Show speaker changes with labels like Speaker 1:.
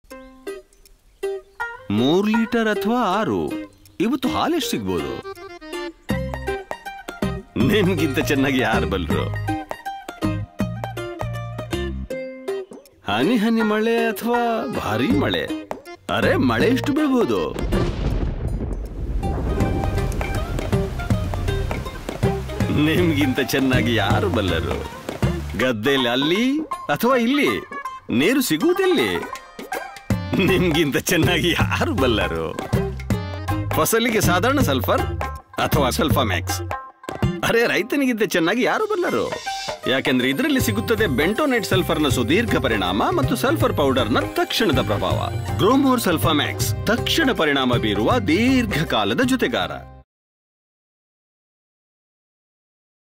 Speaker 1: ಮೂರ್ ಲೀಟರ್ ಅಥವಾ ಆರು ಇವತ್ತು ಹಾಲೆಷ್ಟು ಸಿಗ್ಬೋದು ನಿಮ್ಗಿಂತ ಚೆನ್ನಾಗಿ ಯಾರು ಬಲ್ರು ಹನಿ ಹನಿ ಮಳೆ ಅಥವಾ ಭಾರಿ ಮಳೆ ಅರೆ ಮಳೆ ಎಷ್ಟು ಬೀಳ್ಬೋದು ನಿಮ್ಗಿಂತ ಚೆನ್ನಾಗಿ ಯಾರು ಬಲ್ಲರು ಗದ್ದೆಯಲ್ಲಿ ಅಲ್ಲಿ ಅಥವಾ ಇಲ್ಲಿ ನೀರು ಸಿಗುವುದಿಲ್ಲಿ ನಿಮ್ಗಿಂತ ಚೆನ್ನಾಗಿ ಯಾರು ಬಲ್ಲರು ಫಸಲಿಗೆ ಸಾಧಾರಣ ಸಲ್ಫರ್ ಅಥವಾ ಸಲ್ಫಾ ಮ್ಯಾಕ್ಸ್ ಅರೆ ರೈತನಿಗಿಂತ ಚೆನ್ನಾಗಿ ಯಾರು ಬಲ್ಲರು ಯಾಕೆಂದ್ರೆ ಇದರಲ್ಲಿ ಸಿಗುತ್ತದೆ ಬೆಂಟೋನೇಟ್ ಸಲ್ಫರ್ನ ಸುದೀರ್ಘ ಪರಿಣಾಮ ಮತ್ತು ಸಲ್ಫರ್ ಪೌಡರ್ನ ತಕ್ಷಣದ ಪ್ರಭಾವ ಗ್ರೋಮೋರ್ ಸಲ್ಫಾ ಮ್ಯಾಕ್ಸ್ ತಕ್ಷಣ ಪರಿಣಾಮ ಬೀರುವ ದೀರ್ಘಕಾಲದ ಜೊತೆಗಾರ